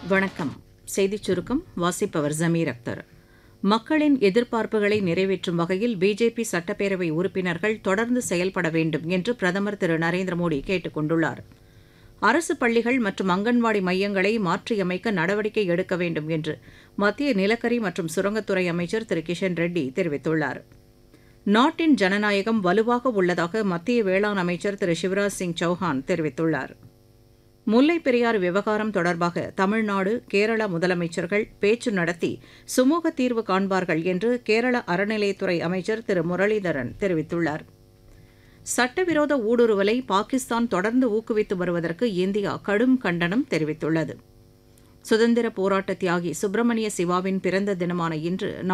வணக்கம் செய்திச் சுருக்கம் வாசிப்பவர் ஜமீர் அக்தர் மக்களின் எதிர்பார்ப்புகளை நிறைவேற்றும் வகையில் பிஜேபி சட்டப்பேரவை உறுப்பினர்கள் தொடர்ந்து செயல்பட வேண்டும் என்று பிரதமர் திரு நரேந்திர மோடி கேட்டுக் கொண்டுள்ளார் அரசு பள்ளிகள் மற்றும் அங்கன்வாடி மையங்களை மாற்றியமைக்க நடவடிக்கை எடுக்க வேண்டும் என்று மத்திய நிலக்கரி மற்றும் சுரங்கத்துறை அமைச்சர் திரு கிஷன் ரெட்டி தெரிவித்துள்ளார் நாட்டின் ஜனநாயகம் வலுவாக உள்ளதாக மத்திய வேளாண் அமைச்சர் திரு சிவராஜ் சிங் சௌஹான் தெரிவித்துள்ளார் முல்லைப் பெரியாறு விவகாரம் தொடர்பாக தமிழ்நாடு கேரள முதலமைச்சர்கள் பேச்சு நடத்தி சுமூக தீர்வு காண்பார்கள் என்று கேரள அறநிலையத்துறை அமைச்சர் திரு முரளிதரன் தெரிவித்துள்ளார் சட்டவிரோத ஊடுருவலை பாகிஸ்தான் தொடர்ந்து ஊக்குவித்து வருவதற்கு இந்தியா கடும் கண்டனம் தெரிவித்துள்ளது சுதந்திர போராட்ட தியாகி சுப்பிரமணிய சிவாவின் பிறந்த தினமான இன்று